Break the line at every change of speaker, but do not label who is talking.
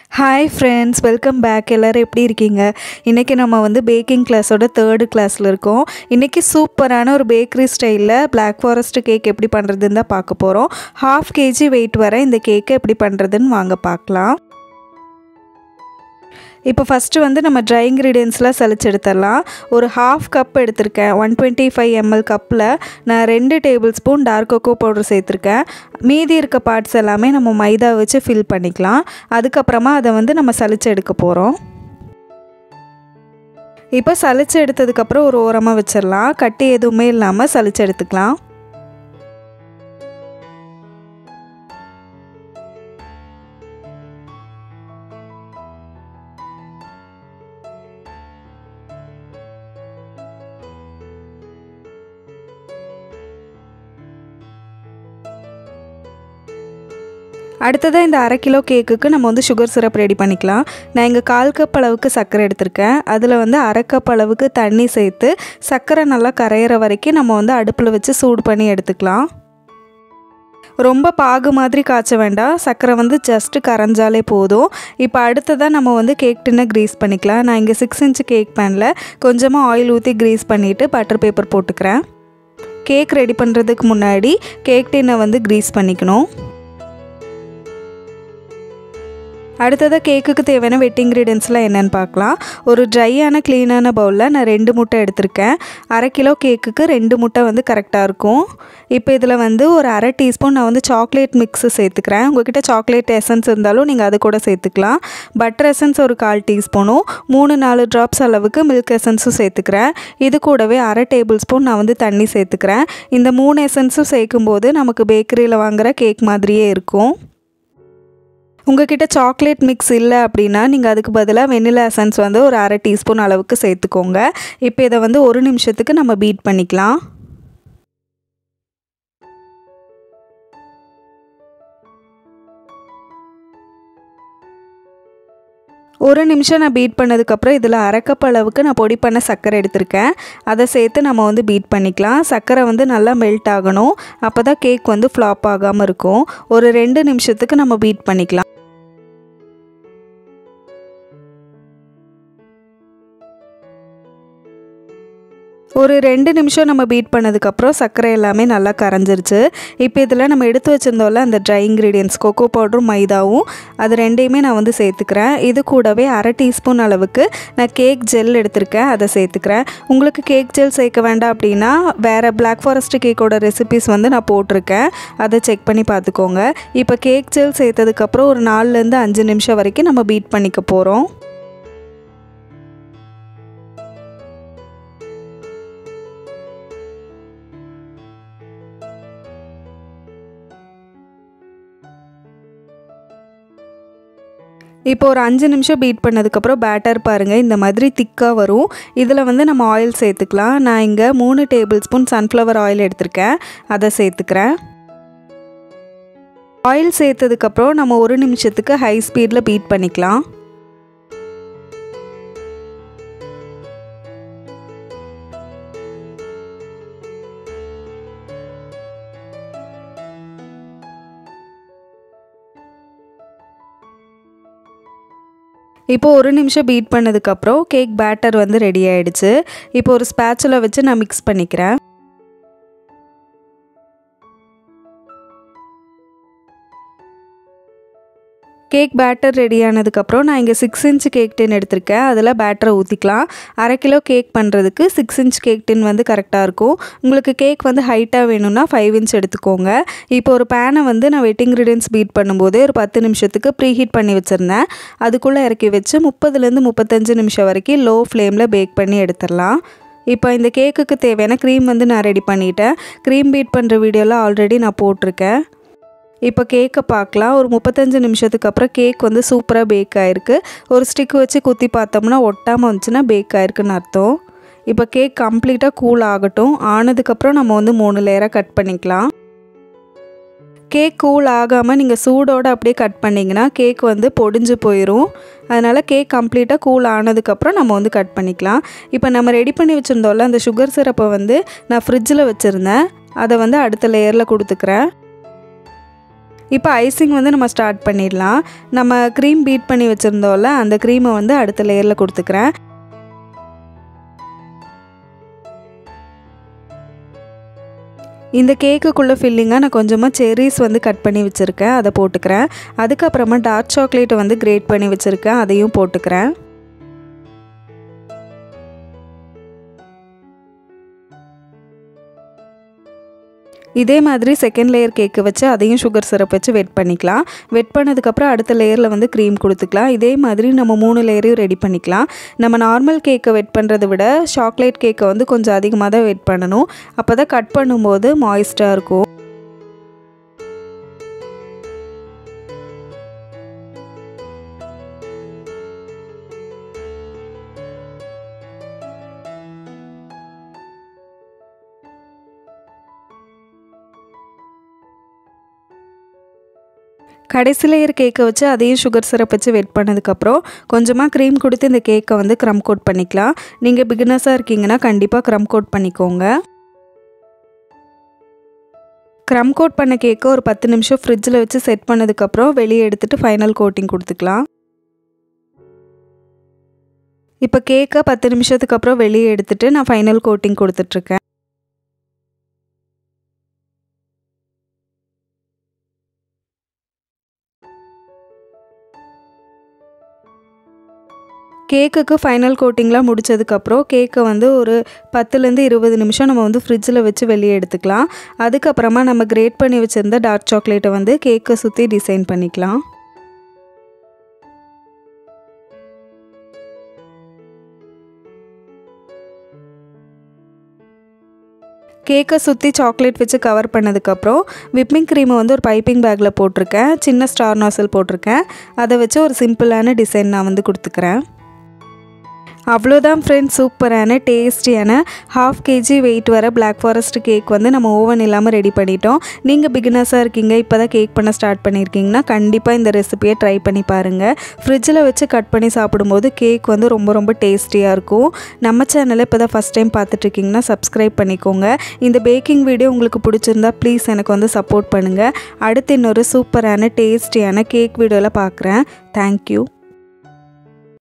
hi friends welcome back எல்லோரும் எப்படி இருக்கீங்க இன்றைக்கி நம்ம வந்து பேக்கிங் கிளாஸோட தேர்டு கிளாஸில் இருக்கோம் இன்றைக்கி சூப்பரான ஒரு பேக்கரி ஸ்டைலில் பிளாக் ஃபாரஸ்ட் கேக் எப்படி பண்ணுறதுன்னு தான் பார்க்க போகிறோம் ஹாஃப் கேஜி வெயிட் வர இந்த கேக்கை எப்படி பண்ணுறதுன்னு வாங்க பார்க்கலாம் இப்போ ஃபஸ்ட்டு வந்து நம்ம ட்ரை இன்க்ரீடியன்ஸ்லாம் சளிச்சு எடுத்துடலாம் ஒரு ஹாஃப் கப் எடுத்திருக்கேன் ஒன் டுவெண்ட்டி ஃபைவ் எம்எல் கப்பில் நான் ரெண்டு tablespoon dark cocoa powder சேர்த்துருக்கேன் மீதி இருக்க பார்ட்ஸ் எல்லாமே நம்ம மைதா வச்சு ஃபில் பண்ணிக்கலாம் அதுக்கப்புறமா அதை வந்து நம்ம சளிச்சு எடுக்க போகிறோம் இப்போ சளிச்சு எடுத்ததுக்கப்புறம் ஒரு ஓரமாக வச்சிடலாம் கட்டி எதுவுமே இல்லாமல் சளிச்சு எடுத்துக்கலாம் அடுத்ததாக இந்த அரை கிலோ கேக்குக்கு நம்ம வந்து சுகர் சிரப் ரெடி பண்ணிக்கலாம் நான் இங்கே கால் கப் அளவுக்கு சர்க்கரை எடுத்திருக்கேன் அதில் வந்து அரை கப் அளவுக்கு தண்ணி சேர்த்து சர்க்கரை நல்லா கரையிற வரைக்கும் நம்ம வந்து அடுப்பில் வச்சு சூடு பண்ணி எடுத்துக்கலாம் ரொம்ப பாகு மாதிரி காய்ச்ச வேண்டாம் சர்க்கரை வந்து ஜஸ்ட்டு கரைஞ்சாலே போதும் இப்போ அடுத்ததாக நம்ம வந்து கேக் டின்னை க்ரீஸ் பண்ணிக்கலாம் நான் இங்கே சிக்ஸ் இன்ச்சு கேக் பேனில் கொஞ்சமாக ஆயில் ஊற்றி க்ரீஸ் பண்ணிவிட்டு பட்டர் பேப்பர் போட்டுக்கிறேன் கேக் ரெடி பண்ணுறதுக்கு முன்னாடி கேக் டின்னை வந்து க்ரீஸ் பண்ணிக்கணும் அடுத்ததாக கேக்குக்கு தேவையான வெட் இன்க்ரீடியன்ஸ்லாம் என்னென்னு பார்க்கலாம் ஒரு ட்ரையான க்ளீனான பவுலில் நான் ரெண்டு முட்டை எடுத்திருக்கேன் அரை கிலோ கேக்குக்கு ரெண்டு முட்டை வந்து கரெக்டாக இருக்கும் இப்போ இதில் வந்து ஒரு அரை டீஸ்பூன் நான் வந்து சாக்லேட் மிக்ஸு சேர்த்துக்கிறேன் உங்கள்கிட்ட சாக்லேட் எசன்ஸ் இருந்தாலும் நீங்கள் அது கூட சேர்த்துக்கலாம் பட்டர் எசன்ஸ் ஒரு கால் டீஸ்பூனும் மூணு நாலு ட்ராப்ஸ் அளவுக்கு மில்க் எசன்ஸும் சேர்த்துக்கிறேன் இது கூடவே அரை டேபிள் ஸ்பூன் நான் வந்து தண்ணி சேர்த்துக்கிறேன் இந்த மூணு எசன்ஸும் சேர்க்கும்போது நமக்கு பேக்கரியில் வாங்குகிற கேக் மாதிரியே இருக்கும் உங்ககிட்ட சாக்லேட் மிக்ஸ் இல்லை அப்படின்னா நீங்கள் அதுக்கு பதிலாக வெனிலா எசன்ஸ் வந்து ஒரு அரை டீஸ்பூன் அளவுக்கு சேர்த்துக்கோங்க இப்போ இதை வந்து ஒரு நிமிஷத்துக்கு நம்ம பீட் பண்ணிக்கலாம் ஒரு நிமிஷம் நான் பீட் பண்ணதுக்கப்புறம் இதில் அரைக்கப் அளவுக்கு நான் பொடி பண்ண சர்க்கரை எடுத்திருக்கேன் அதை சேர்த்து நம்ம வந்து பீட் பண்ணிக்கலாம் சர்க்கரை வந்து நல்லா மெல்ட் ஆகணும் அப்போ தான் கேக் வந்து ஃப்ளாப் ஆகாமல் இருக்கும் ஒரு ரெண்டு நிமிஷத்துக்கு நம்ம பீட் பண்ணிக்கலாம் ஒரு ரெண்டு நிமிஷம் நம்ம பீட் பண்ணதுக்கப்புறம் சர்க்கரை எல்லாமே நல்லா கரைஞ்சிருச்சு இப்போ இதில் நம்ம எடுத்து வச்சுருந்தோம்ல அந்த ட்ரை இன்க்ரீடியன்ஸ் கொக்கோ பவுடரும் மைதாவும் அது ரெண்டையுமே நான் வந்து சேர்த்துக்கிறேன் இது கூடவே அரை டீஸ்பூன் அளவுக்கு நான் கேக் ஜெல் எடுத்திருக்கேன் அதை சேர்த்துக்கிறேன் உங்களுக்கு கேக் ஜெல் சேர்க்க வேண்டாம் அப்படின்னா வேறு பிளாக் ஃபாரஸ்ட் கேக்கோட ரெசிபிஸ் வந்து நான் போட்டிருக்கேன் அதை செக் பண்ணி பார்த்துக்கோங்க இப்போ கேக் ஜெல் சேர்த்ததுக்கப்புறம் ஒரு நாலுலேருந்து அஞ்சு நிமிஷம் வரைக்கும் நம்ம பீட் பண்ணிக்க போகிறோம் இப்போ ஒரு அஞ்சு நிமிஷம் பீட் பண்ணதுக்கப்புறம் பேட்டர் பாருங்கள் இந்த மாதிரி திக்காக வரும் இதில் வந்து நம்ம ஆயில் சேர்த்துக்கலாம் நான் இங்கே மூணு டேபிள் ஸ்பூன் சன்ஃப்ளவர் ஆயில் எடுத்திருக்கேன் அதை சேர்த்துக்கிறேன் ஆயில் சேர்த்ததுக்கப்புறம் நம்ம ஒரு நிமிஷத்துக்கு ஹை ஸ்பீடில் பீட் பண்ணிக்கலாம் இப்போ ஒரு நிமிஷம் பீட் பண்ணதுக்கப்புறம் கேக் பேட்டர் வந்து ரெடி ஆகிடுச்சு இப்போ ஒரு ஸ்பேச்சுல வச்சு நான் மிக்ஸ் பண்ணிக்கிறேன் கேக் பேட்டர் ரெடி ஆனதுக்கப்புறம் நான் இங்கே சிக்ஸ் இன்ச் கேக் டின் எடுத்திருக்கேன் அதில் பேட்டரை ஊற்றிக்கலாம் அரை கிலோ கேக் பண்ணுறதுக்கு சிக்ஸ் இன்ச் கேக் டின் வந்து கரெக்டாக இருக்கும் உங்களுக்கு கேக் வந்து ஹைட்டாக வேணும்னா ஃபைவ் இன்ச் எடுத்துக்கோங்க இப்போ ஒரு பேனை வந்து நான் வெட் இன்க்ரீடியன்ஸ் பீட் பண்ணும்போது ஒரு பத்து நிமிஷத்துக்கு ப்ரீ ஹீட் பண்ணி வச்சுருந்தேன் அதுக்குள்ளே இறக்கி வச்சு முப்பதுலேருந்து முப்பத்தஞ்சு நிமிஷம் வரைக்கும் லோ ஃப்ளேமில் பேக் பண்ணி எடுத்துடலாம் இப்போ இந்த கேக்குக்கு தேவையான க்ரீம் வந்து நான் ரெடி பண்ணிட்டேன் க்ரீம் பீட் பண்ணுற வீடியோலாம் ஆல்ரெடி நான் போட்டிருக்கேன் இப்போ கேக்கை பார்க்கலாம் ஒரு முப்பத்தஞ்சு நிமிஷத்துக்கு அப்புறம் கேக் வந்து சூப்பராக பேக் ஆகிருக்கு ஒரு ஸ்டிக் வச்சு குத்தி பார்த்தோம்னா ஒட்டாமல் வந்துச்சுன்னா பேக் ஆகிருக்குன்னு அர்த்தம் இப்போ கேக் கம்ப்ளீட்டாக கூல் ஆகட்டும் ஆனதுக்கப்புறம் நம்ம வந்து மூணு லேயராக கட் பண்ணிக்கலாம் கேக் கூல் ஆகாமல் நீங்கள் சூடோடு அப்படியே கட் பண்ணிங்கன்னா கேக் வந்து பொடிஞ்சு போயிடும் அதனால் கேக் கம்ப்ளீட்டாக கூல் ஆனதுக்கப்புறம் நம்ம வந்து கட் பண்ணிக்கலாம் இப்போ நம்ம ரெடி பண்ணி வச்சுருந்தோம்ல அந்த சுகர் சிரப்பை வந்து நான் ஃப்ரிட்ஜில் வச்சுருந்தேன் அதை வந்து அடுத்த லேயரில் கொடுத்துக்கிறேன் இப்போ ஐசிங் வந்து நம்ம ஸ்டார்ட் பண்ணிடலாம் நம்ம க்ரீம் பீட் பண்ணி வச்சுருந்தோம்ல அந்த க்ரீமை வந்து அடுத்த லேயரில் கொடுத்துக்கிறேன் இந்த கேக்குக்குள்ளே ஃபில்லிங்காக நான் கொஞ்சமாக செர்ரிஸ் வந்து கட் பண்ணி வச்சுருக்கேன் அதை போட்டுக்கிறேன் அதுக்கப்புறமா டார்க் சாக்லேட்டை வந்து கிரேட் பண்ணி வச்சுருக்கேன் அதையும் போட்டுக்கிறேன் இதே மாதிரி செகண்ட் லேயர் கேக்கு வச்சு அதையும் சுகர் சிரப் வச்சு வெட் பண்ணிக்கலாம் வெட் பண்ணதுக்கப்புறம் அடுத்த லேயரில் வந்து க்ரீம் கொடுத்துக்கலாம் இதே மாதிரி நம்ம மூணு லேயரையும் ரெடி பண்ணிக்கலாம் நம்ம நார்மல் கேக்கை வெட் பண்ணுறதை விட சாக்லேட் கேக்கை வந்து கொஞ்சம் அதிகமாக தான் வெட் பண்ணணும் அப்போ தான் கட் பண்ணும்போது மாய்ஸ்டாக இருக்கும் கடைசி லேயர் கேக்கை வச்சு அதையும் சுகர் சிரப் வச்சு வெட் பண்ணதுக்கப்புறம் கொஞ்சமாக க்ரீம் கொடுத்து இந்த கேக்கை வந்து க்ரம் கோட் பண்ணிக்கலாம் நீங்கள் பிகினர்ஸாக இருக்கீங்கன்னா கண்டிப்பாக க்ரம் கோட் பண்ணிக்கோங்க க்ரம் கோட் பண்ண கேக்கை ஒரு பத்து நிமிஷம் ஃப்ரிட்ஜில் வச்சு செட் பண்ணதுக்கப்புறம் வெளியே எடுத்துகிட்டு ஃபைனல் கோட்டிங் கொடுத்துக்கலாம் இப்போ கேக்கை பத்து நிமிஷத்துக்கு அப்புறம் வெளியே எடுத்துகிட்டு நான் ஃபைனல் கோட்டிங் கொடுத்துட்ருக்கேன் கேக்குக்கு ஃபைனல் கோட்டிங்லாம் முடிச்சதுக்கப்புறம் கேக்கை வந்து ஒரு பத்துலேருந்து இருபது நிமிஷம் நம்ம வந்து ஃப்ரிட்ஜில் வச்சு வெளியே எடுத்துக்கலாம் அதுக்கப்புறமா நம்ம கிரேட் பண்ணி வச்சுருந்த டார்க் சாக்லேட்டை வந்து கேக்கை சுற்றி டிசைன் பண்ணிக்கலாம் கேக்கை சுற்றி சாக்லேட் வச்சு கவர் பண்ணதுக்கப்புறம் விப்பிங் க்ரீமை வந்து ஒரு பைப்பிங் பேக்கில் போட்டிருக்கேன் சின்ன ஸ்டார் நாசல் போட்டிருக்கேன் அதை வச்சு ஒரு சிம்பிளான டிசைன் நான் வந்து கொடுத்துக்கிறேன் அவ்வளோதான் ஃப்ரெண்ட்ஸ் சூப்பரான டேஸ்டியான ஹாஃப் கேஜி வெயிட் வர பிளாக் ஃபாரஸ்ட் கேக் வந்து நம்ம ஓவன் இல்லாமல் ரெடி பண்ணிட்டோம் நீங்கள் பிகினர்ஸாக இருக்கீங்க இப்போ தான் கேக் பண்ண ஸ்டார்ட் பண்ணியிருக்கீங்கன்னா கண்டிப்பாக இந்த ரெசிபியை ட்ரை பண்ணி பாருங்கள் ஃப்ரிட்ஜில் வச்சு கட் பண்ணி சாப்பிடும்போது கேக் வந்து ரொம்ப ரொம்ப டேஸ்டியாக இருக்கும் நம்ம சேனலை இப்போ தான் ஃபஸ்ட் டைம் பார்த்துட்ருக்கீங்கன்னா சப்ஸ்கிரைப் பண்ணிக்கோங்க இந்த பேக்கிங் வீடியோ உங்களுக்கு பிடிச்சிருந்தா ப்ளீஸ் எனக்கு வந்து சப்போர்ட் பண்ணுங்கள் அடுத்து இன்னொரு சூப்பரான டேஸ்டியான கேக் வீடியோவில் பார்க்குறேன் தேங்க்யூ